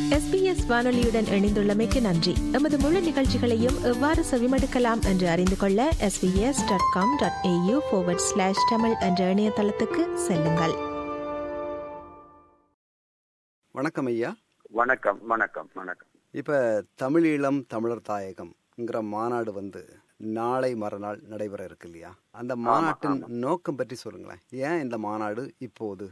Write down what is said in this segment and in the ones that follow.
SBS வானொலியுடன் இணைந்துள்ளமைக்கு நன்றி எமது முழு நிகழ்ச்சிகளையும் எவ்வாறு செவிமடுக்கலாம் என்று அறிந்து கொள்ள SBS dot com dot AU slash Tamil என்ற இணையதளத்துக்கு செல்லுங்கள் வணக்கம் ஐயா வணக்கம் வணக்கம் வணக்கம் இப்போ தமிழீழம் தமிழர் தாயகம்ங்கிற மாநாடு வந்து நாளை மறுநாள் நடைபெற இருக்கு இல்லையா அந்த மாநாட்டின் நோக்கம் பற்றி சொல்லுங்களேன் ஏன் இந்த மாநாடு இப்போது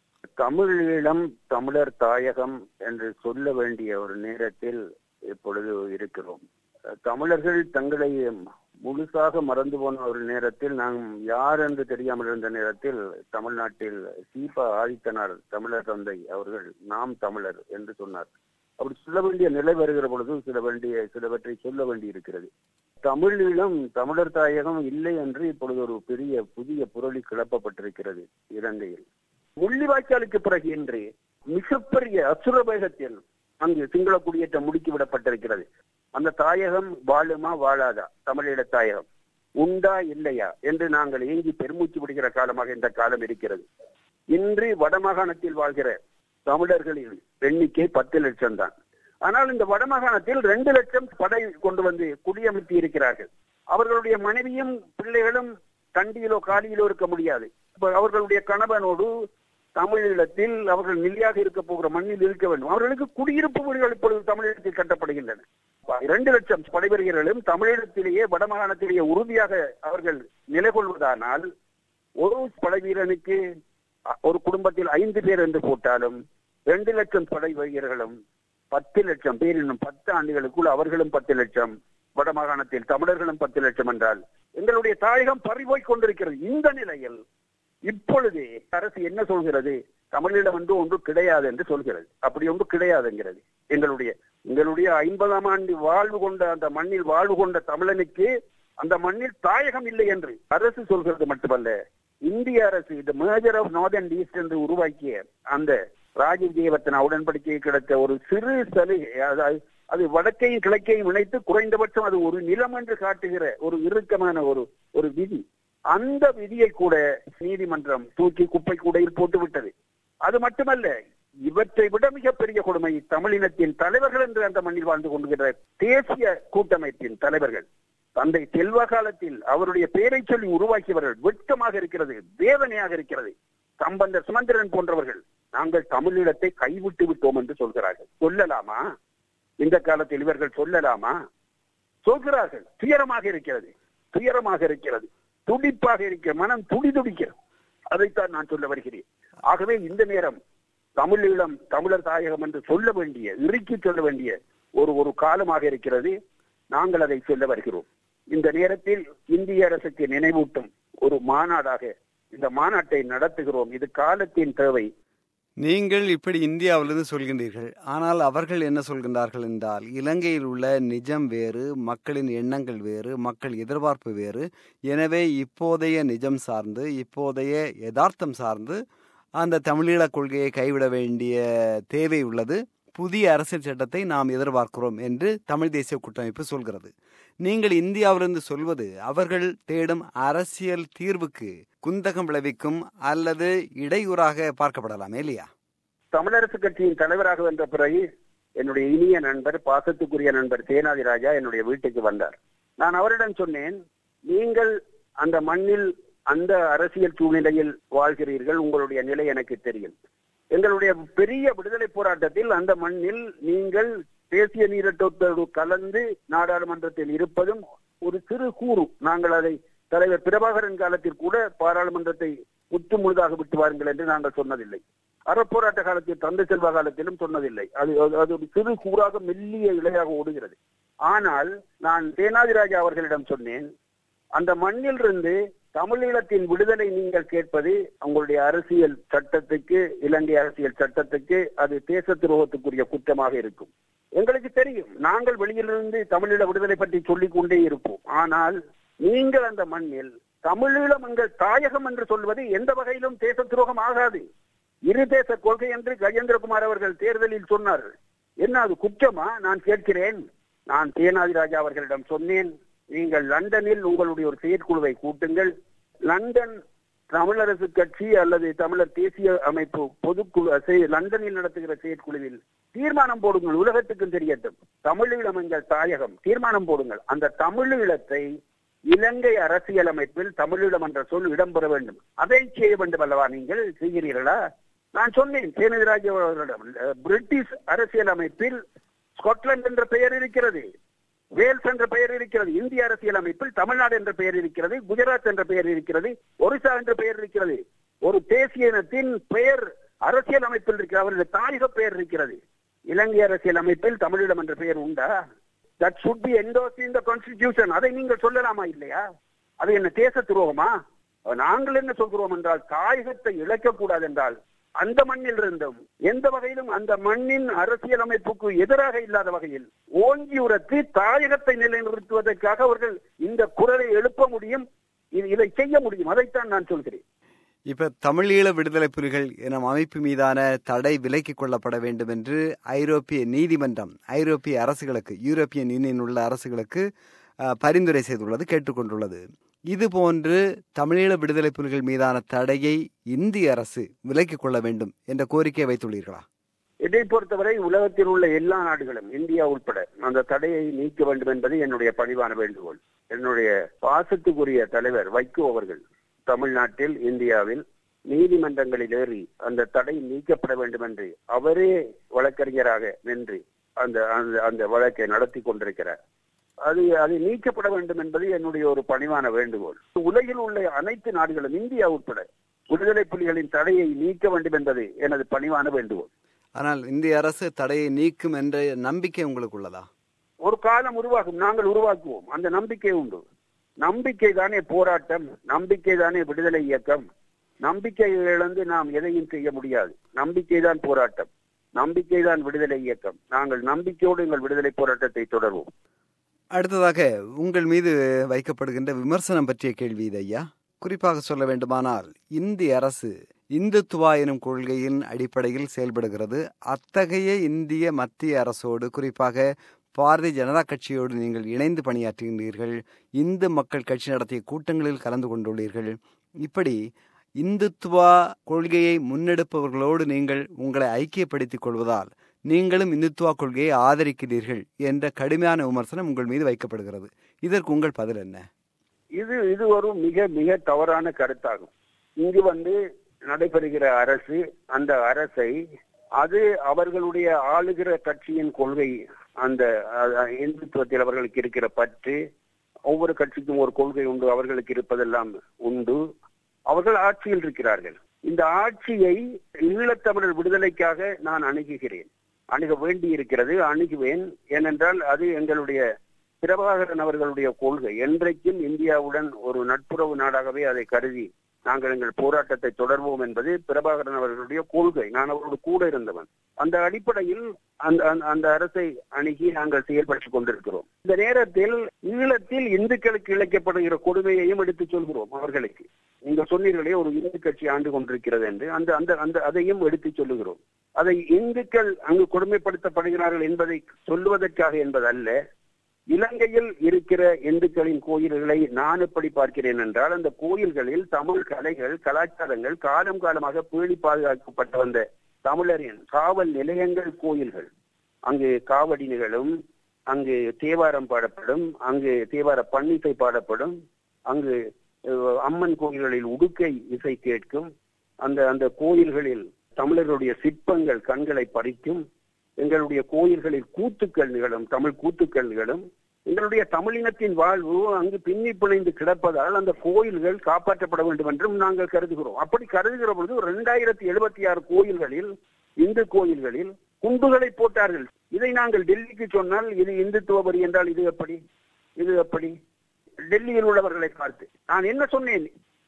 தமிழீழம் தமிழர் தாயகம் என்று சொல்ல வேண்டிய ஒரு நேரத்தில் இப்பொழுது இருக்கிறோம் தமிழர்கள் தங்களை முழுசாக மறந்து போன ஒரு நேரத்தில் நாம் யார் என்று தெரியாமல் இருந்த நேரத்தில் தமிழ்நாட்டில் சீபா ஆதித்தனார் தமிழர் தந்தை அவர்கள் நாம் தமிழர் என்று சொன்னார் அப்படி சொல்ல வேண்டிய நிலை வருகிற பொழுது சில வேண்டிய சிலவற்றை சொல்ல வேண்டி இருக்கிறது தமிழீழம் தமிழர் தாயகம் இல்லை என்று இப்பொழுது ஒரு பெரிய புதிய புரளி கிளப்பப்பட்டிருக்கிறது இலங்கையில் முள்ளிவாய்க்காலுக்கு பிறகு இன்று மிகப்பெரிய அசுர வேகத்தில் அங்கு சிங்கள குடியேற்றம் முடுக்கி விடப்பட்டிருக்கிறது அந்த தாயகம் வாழுமா வாழாதா தமிழீழ தாயகம் உண்டா இல்லையா என்று நாங்கள் ஏங்கி பெருமூச்சு விடுகிற காலமாக இந்த காலம் இருக்கிறது இன்று வடமாகாணத்தில் வாழ்கிற தமிழர்களின் எண்ணிக்கை பத்து லட்சம் தான் ஆனால் இந்த வடமாகாணத்தில் ரெண்டு லட்சம் படை கொண்டு வந்து குடியமர்த்தி இருக்கிறார்கள் அவர்களுடைய மனைவியும் பிள்ளைகளும் கண்டியிலோ காலியிலோ இருக்க முடியாது அவர்களுடைய கணவனோடு தமிழீழத்தில் அவர்கள் நிலையாக இருக்க போகிற மண்ணில் இருக்க வேண்டும் அவர்களுக்கு குடியிருப்பு வீடுகள் இப்பொழுது தமிழீழத்தில் கட்டப்படுகின்றன இரண்டு லட்சம் படைவீரர்களும் தமிழீழத்திலேயே வடமாகாணத்திலேயே உறுதியாக அவர்கள் நிலை கொள்வதானால் ஒரு படைவீரனுக்கு ஒரு குடும்பத்தில் ஐந்து பேர் என்று போட்டாலும் ரெண்டு லட்சம் படை வீரர்களும் பத்து லட்சம் பேர் இன்னும் பத்து ஆண்டுகளுக்குள் அவர்களும் பத்து லட்சம் வடமாகாணத்தில் தமிழர்களும் பத்து லட்சம் என்றால் எங்களுடைய தாயகம் பறிபோய் கொண்டிருக்கிறது இந்த நிலையில் இப்பொழுது அரசு என்ன சொல்கிறது தமிழீழம் என்று ஒன்று கிடையாது என்று சொல்கிறது அப்படி ஒன்று கிடையாதுங்கிறது எங்களுடைய எங்களுடைய ஐம்பதாம் ஆண்டு வாழ்வு கொண்ட அந்த மண்ணில் வாழ்வு கொண்ட தமிழனுக்கு அந்த மண்ணில் தாயகம் இல்லை என்று அரசு சொல்கிறது மட்டுமல்ல இந்திய அரசு இந்த மேஜர் ஆஃப் நார்தன் ஈஸ்ட் என்று உருவாக்கிய அந்த ராஜீவ் ஜெயவர்த்தனா உடன்படிக்கை கிடைத்த ஒரு சிறு சலுகை அதாவது அது வடக்கையும் கிழக்கையும் இணைத்து குறைந்தபட்சம் அது ஒரு நிலம் என்று காட்டுகிற ஒரு இறுக்கமான ஒரு ஒரு விதி அந்த விதியை கூட நீதிமன்றம் தூக்கி குப்பை கூடையில் போட்டு விட்டது அது மட்டுமல்ல இவற்றை விட மிகப்பெரிய கொடுமை தமிழினத்தின் தலைவர்கள் என்று அந்த மண்ணில் வாழ்ந்து கொண்டுகிற தேசிய கூட்டமைப்பின் தலைவர்கள் தந்தை செல்வ காலத்தில் அவருடைய பெயரை சொல்லி உருவாக்கியவர்கள் வெட்கமாக இருக்கிறது வேதனையாக இருக்கிறது சம்பந்தர் சுமந்திரன் போன்றவர்கள் நாங்கள் தமிழீழத்தை கைவிட்டு விட்டோம் என்று சொல்கிறார்கள் சொல்லலாமா இந்த காலத்தில் இவர்கள் சொல்லலாமா சொல்கிறார்கள் துயரமாக இருக்கிறது துயரமாக இருக்கிறது துடிப்பாக இருக்கிற மனம் துடி துடிக்கிறது அதைத்தான் நான் சொல்ல வருகிறேன் ஆகவே இந்த நேரம் தமிழீழம் தமிழர் தாயகம் என்று சொல்ல வேண்டிய இறுக்கி சொல்ல வேண்டிய ஒரு ஒரு காலமாக இருக்கிறது நாங்கள் அதை சொல்ல வருகிறோம் இந்த நேரத்தில் இந்திய அரசுக்கு நினைவூட்டும் ஒரு மாநாடாக இந்த மாநாட்டை நடத்துகிறோம் இது காலத்தின் தேவை நீங்கள் இப்படி இந்தியாவிலிருந்து சொல்கின்றீர்கள் ஆனால் அவர்கள் என்ன சொல்கின்றார்கள் என்றால் இலங்கையில் உள்ள நிஜம் வேறு மக்களின் எண்ணங்கள் வேறு மக்கள் எதிர்பார்ப்பு வேறு எனவே இப்போதைய நிஜம் சார்ந்து இப்போதைய யதார்த்தம் சார்ந்து அந்த தமிழீழ கொள்கையை கைவிட வேண்டிய தேவை உள்ளது புதிய அரசியல் சட்டத்தை நாம் எதிர்பார்க்கிறோம் என்று தமிழ் தேசிய கூட்டமைப்பு சொல்கிறது நீங்கள் இந்தியாவிலிருந்து சொல்வது அவர்கள் தேடும் அரசியல் தீர்வுக்கு குந்தகம் விளைவிக்கும் அல்லது இடையூறாக பார்க்கப்படலாமே இல்லையா தமிழரசு கட்சியின் தலைவராக வந்த பிறகு என்னுடைய இனிய நண்பர் பாசத்துக்குரிய நண்பர் சேனாதி ராஜா என்னுடைய வீட்டுக்கு வந்தார் நான் அவரிடம் சொன்னேன் நீங்கள் அந்த மண்ணில் அந்த அரசியல் சூழ்நிலையில் வாழ்கிறீர்கள் உங்களுடைய நிலை எனக்கு தெரியும் எங்களுடைய பெரிய விடுதலை போராட்டத்தில் அந்த மண்ணில் நீங்கள் தேசிய நீரட்டத்தோடு கலந்து நாடாளுமன்றத்தில் இருப்பதும் ஒரு சிறு கூறு நாங்கள் அதை தலைவர் பிரபாகரன் காலத்தில் கூட பாராளுமன்றத்தை முற்று முழுதாக விட்டு வாருங்கள் என்று நாங்கள் சொன்னதில்லை அறப்போராட்ட காலத்தில் தந்தை செல்வா காலத்திலும் சொன்னதில்லை அது அது ஒரு சிறு கூறாக மெல்லிய இலையாக ஓடுகிறது ஆனால் நான் சேனாதிராஜா அவர்களிடம் சொன்னேன் அந்த மண்ணிலிருந்து தமிழீழத்தின் விடுதலை நீங்கள் கேட்பது உங்களுடைய அரசியல் சட்டத்துக்கு இலங்கை அரசியல் சட்டத்துக்கு அது தேச துரோகத்துக்குரிய குற்றமாக இருக்கும் எங்களுக்கு தெரியும் நாங்கள் வெளியிலிருந்து தமிழீழ விடுதலை பற்றி சொல்லிக் கொண்டே இருப்போம் ஆனால் நீங்கள் அந்த மண்ணில் தமிழீழம் எங்கள் தாயகம் என்று சொல்வது எந்த வகையிலும் தேச துரோகம் ஆகாது இரு தேச கொள்கை என்று கஜேந்திரகுமார் அவர்கள் தேர்தலில் சொன்னார்கள் என்ன அது குற்றமா நான் கேட்கிறேன் நான் சேனாதி ராஜா அவர்களிடம் சொன்னேன் நீங்கள் லண்டனில் உங்களுடைய ஒரு செயற்குழுவை கூட்டுங்கள் லண்டன் தமிழரசு கட்சி அல்லது தமிழர் தேசிய அமைப்பு பொதுக்குழு செய்- லண்டனில் நடத்துகிற செயற்குழுவில் தீர்மானம் போடுங்கள் உலகத்துக்கும் தெரியட்டும் தமிழீழம் எங்கள் தாயகம் தீர்மானம் போடுங்கள் அந்த தமிழீழத்தை இலங்கை அரசியலமைப்பில் தமிழீழம் என்ற சொல் இடம்பெற வேண்டும் அதை செய்ய வேண்டும் அல்லவா நீங்கள் செய்கிறீர்களா நான் சொன்னேன் சேனதிராஜ் அவர்களிடம் அஹ், பிரிட்டிஷ் அரசியலமைப்பில் ஸ்காட்லாந்து என்ற பெயர் இருக்கிறது வேல்ஸ் என்ற பெயர் இருக்கிறது இந்திய அரசியலமைப்பில் தமிழ்நாடு என்ற பெயர் இருக்கிறது குஜராத் என்ற பெயர் இருக்கிறது ஒரிசா என்ற பெயர் இருக்கிறது ஒரு தேசிய இனத்தின் பெயர் அரசியல் அமைப்பில் இருக்கிற அவருடைய தாயக பெயர் இருக்கிறது இலங்கை அரசியல் அமைப்பில் தமிழிடம் என்ற பெயர் உண்டா that should be endorse in the constitution அதை நீங்கள் சொல்லலாமா இல்லையா அது என்ன தேச துரோகமா நாங்கள் என்ன சொல்கிறோம் என்றால் தாயகத்தை இழக்கக்கூடாது என்றால் அந்த மண்ணில் இருந்தும் எந்த வகையிலும் அந்த மண்ணின் அரசியல் அமைப்புக்கு எதிராக இல்லாத வகையில் ஓங்கி உரத்து தாயகத்தை நிலைநிறுத்துவதற்காக அவர்கள் இந்த குரலை எழுப்ப முடியும் இது- இதை செய்ய முடியும் அதைத்தான் நான் சொல்கிறேன் இப்ப தமிழீழ விடுதலை புலிகள் எனும் அமைப்பு மீதான தடை விலக்கிக் கொள்ளப்பட வேண்டும் என்று ஐரோப்பிய நீதிமன்றம் ஐரோப்பிய அரசுகளுக்கு யூரோப்பியன் யூனியன் உள்ள அரசுகளுக்கு அஹ், பரிந்துரை செய்துள்ளது கேட்டுக்கொண்டுள்ளது இதுபோன்று தமிழீழ விடுதலை புலிகள் மீதான தடையை இந்திய அரசு விலக்கிக் கொள்ள வேண்டும் என்ற கோரிக்கை வைத்துள்ளீர்களா இதை பொறுத்தவரை உலகத்தில் உள்ள எல்லா நாடுகளும் இந்தியா உட்பட அந்த தடையை நீக்க வேண்டும் என்பது என்னுடைய பணிவான வேண்டுகோள் என்னுடைய பாசத்துக்குரிய தலைவர் வைகோ அவர்கள் தமிழ்நாட்டில் இந்தியாவில் நீதிமன்றங்களில் ஏறி அந்த தடை நீக்கப்பட வேண்டும் என்று அவரே வழக்கறிஞராக நின்று அந்த அந்த அந்த வழக்கை நடத்தி கொண்டிருக்கிறார் அது அது நீக்கப்பட வேண்டும் என்பது என்னுடைய ஒரு பணிவான வேண்டுகோள் உலகில் உள்ள அனைத்து நாடுகளும் இந்தியா உட்பட விடுதலை புலிகளின் தடையை நீக்க வேண்டும் என்பது எனது பணிவான வேண்டுகோள் ஆனால் இந்திய அரசு தடையை நீக்கும் என்ற நம்பிக்கை உங்களுக்கு உள்ளதா ஒரு காலம் உருவாகும் நாங்கள் உருவாக்குவோம் அந்த நம்பிக்கை உண்டு நம்பிக்கை தானே போராட்டம் நம்பிக்கை தானே விடுதலை இயக்கம் நம்பிக்கை இழந்து நாம் எதையும் செய்ய முடியாது நம்பிக்கை தான் போராட்டம் நம்பிக்கை தான் விடுதலை இயக்கம் நாங்கள் நம்பிக்கையோடு எங்கள் விடுதலை போராட்டத்தை தொடர்வோம் அடுத்ததாக உங்கள் மீது வைக்கப்படுகின்ற விமர்சனம் பற்றிய கேள்வி இது ஐயா குறிப்பாக சொல்ல வேண்டுமானால் இந்திய அரசு இந்துத்துவா எனும் கொள்கையின் அடிப்படையில் செயல்படுகிறது அத்தகைய இந்திய மத்திய அரசோடு குறிப்பாக பாரதிய ஜனதா கட்சியோடு நீங்கள் இணைந்து பணியாற்றுகின்றீர்கள் இந்து மக்கள் கட்சி நடத்திய கூட்டங்களில் கலந்து கொண்டுள்ளீர்கள் இப்படி இந்துத்துவா கொள்கையை முன்னெடுப்பவர்களோடு நீங்கள் உங்களை ஐக்கியப்படுத்திக் கொள்வதால் நீங்களும் இந்துத்துவா கொள்கையை ஆதரிக்கிறீர்கள் என்ற கடுமையான விமர்சனம் உங்கள் மீது வைக்கப்படுகிறது இதற்கு உங்கள் பதில் என்ன இது இது ஒரு மிக மிக தவறான கருத்தாகும் இங்கு வந்து நடைபெறுகிற அரசு அந்த அரசை அது அவர்களுடைய ஆளுகிற கட்சியின் கொள்கை அந்த அஹ், இந்துத்துவத்தில் அவர்களுக்கு இருக்கிற பற்று ஒவ்வொரு கட்சிக்கும் ஒரு கொள்கை உண்டு அவர்களுக்கு இருப்பதெல்லாம் உண்டு அவர்கள் ஆட்சியில் இருக்கிறார்கள் இந்த ஆட்சியை ஈழத்தமிழர் விடுதலைக்காக நான் அணுகுகிறேன் அணுக வேண்டி இருக்கிறது அணுகுவேன் ஏனென்றால் அது எங்களுடைய பிரபாகரன் அவர்களுடைய கொள்கை என்றைக்கும் இந்தியாவுடன் ஒரு நட்புறவு நாடாகவே அதை கருதி நாங்கள் எங்கள் போராட்டத்தை தொடர்வோம் என்பது பிரபாகரன் அவர்களுடைய கொள்கை நான் அவரோடு கூட இருந்தவன் அந்த அடிப்படையில் அந்த அந்த- அந்த அரசை அணுகி நாங்கள் செயல்பட்டுக் கொண்டிருக்கிறோம் இந்த நேரத்தில் ஈழத்தில் இந்துக்களுக்கு இழைக்கப்படுகிற கொடுமையையும் எடுத்துச் சொல்கிறோம் அவர்களுக்கு நீங்க சொன்னீர்களே ஒரு இந்து கட்சி ஆண்டு கொண்டிருக்கிறது என்று அந்த அந்த அந்த அதையும் எடுத்துச் சொல்லுகிறோம் அதை இந்துக்கள் அங்கு கொடுமைப்படுத்தப்படுகிறார்கள் என்பதை சொல்லுவதற்காக என்பதல்ல இலங்கையில் இருக்கிற இந்துக்களின் கோயில்களை நான் எப்படி பார்க்கிறேன் என்றால் அந்த கோயில்களில் தமிழ் கலைகள் கலாச்சாரங்கள் காலம் காலமாக பேணி பாதுகாக்கப்பட்டு வந்த தமிழரின் காவல் நிலையங்கள் கோயில்கள் அங்கு காவடி நிகழும் அங்கு தேவாரம் பாடப்படும் அங்கு தேவார பன்னிசை பாடப்படும் அங்கு அஹ், அம்மன் கோயில்களில் உடுக்கை இசை கேட்கும் அந்த அந்த கோயில்களில் தமிழர்களுடைய சிற்பங்கள் கண்களை பறிக்கும் எங்களுடைய கோயில்களில் கூத்துக்கள் நிகழும் தமிழ் கூத்துக்கள் நிகழும் எங்களுடைய தமிழினத்தின் வாழ்வு அங்கு பின்னி பிணைந்து கிடப்பதால் அந்த கோயில்கள் காப்பாற்றப்பட வேண்டும் என்றும் நாங்கள் கருதுகிறோம் அப்படி கருதுகிற பொழுது இரண்டாயிரத்தி எழுபத்தி ஆறு கோயில்களில் இந்து கோயில்களில் குண்டுகளை போட்டார்கள் இதை நாங்கள் டெல்லிக்கு சொன்னால் இது இந்துத்துவ வரி என்றால் இது எப்படி இது எப்படி டெல்லியில் உள்ளவர்களை பார்த்து நான் என்ன சொன்னேன்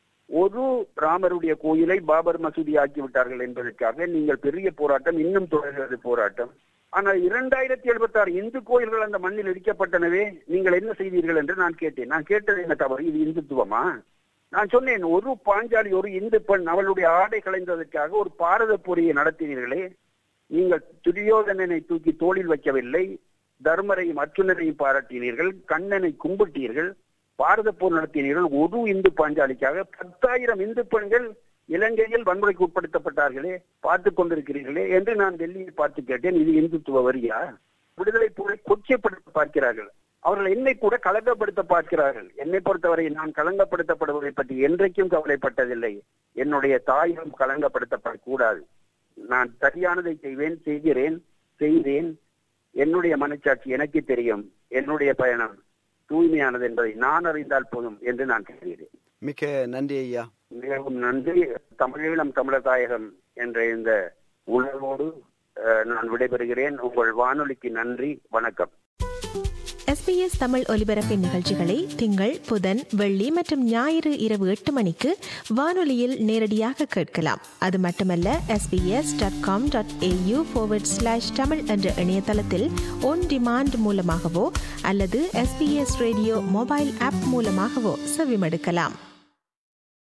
ஒரு ராமருடைய கோயிலை பாபர் மசூதி ஆக்கி விட்டார்கள் என்பதற்காக நீங்கள் பெரிய போராட்டம் இன்னும் தொடர்கிறது போராட்டம் ஆனால் இரண்டாயிரத்தி எழுபத்தி ஆறு இந்து கோயில்கள் அந்த மண்ணில் இடிக்கப்பட்டனவே நீங்கள் என்ன செய்தீர்கள் என்று நான் கேட்டேன் நான் கேட்டது என்ன தவறு இது இந்துத்துவமா நான் சொன்னேன் ஒரு பாஞ்சாலி ஒரு இந்து பெண் அவளுடைய ஆடை களைந்ததற்காக ஒரு பாரத போரியை நடத்தினீர்களே நீங்கள் துரியோதனனை தூக்கி தோளில் வைக்கவில்லை தர்மரையும் அர்ஜுனரையும் பாராட்டினீர்கள் கண்ணனை கும்பிட்டீர்கள் பாரத போர் நடத்தினீர்கள் ஒரு இந்து பாஞ்சாலிக்காக பத்தாயிரம் இந்து பெண்கள் இலங்கையில் வன்முறைக்கு உட்படுத்தப்பட்டார்களே பார்த்து கொண்டிருக்கிறீர்களே என்று நான் டெல்லியில் பார்த்து கேட்டேன் இது இந்துத்துவ வரியா விடுதலை போரை கொச்சைப்படுத்த பார்க்கிறார்கள் அவர்கள் என்னை கூட களங்கப்படுத்த பார்க்கிறார்கள் என்னை பொறுத்தவரை நான் களங்கப்படுத்தப்படுவதை பற்றி என்றைக்கும் கவலைப்பட்டதில்லை என்னுடைய தாயும் களங்கப்படுத்தப்படக்கூடாது நான் சரியானதை செய்வேன் செய்கிறேன் செய்தேன் என்னுடைய மனச்சாட்சி எனக்கு தெரியும் என்னுடைய பயணம் தூய்மையானது என்பதை நான் அறிந்தால் போதும் என்று நான் கருதுகிறேன் மிக்க நன்றி ஐயா மிகவும் நன்றி தமிழீழம் தமிழர் தாயகம் என்ற இந்த உணர்வோடு அஹ், நான் விடைபெறுகிறேன் உங்கள் வானொலிக்கு நன்றி வணக்கம் எஸ்பிஎஸ் தமிழ் ஒலிபரப்பின் நிகழ்ச்சிகளை திங்கள் புதன் வெள்ளி மற்றும் ஞாயிறு இரவு எட்டு மணிக்கு வானொலியில் நேரடியாக கேட்கலாம் அது மட்டுமல்ல SBS dot com dot AU slash Tamil என்ற இணையதளத்தில் ஒன் டிமாண்ட் மூலமாகவோ அல்லது எஸ்பிஎஸ் ரேடியோ மொபைல் ஆப் மூலமாகவோ செவிமடுக்கலாம்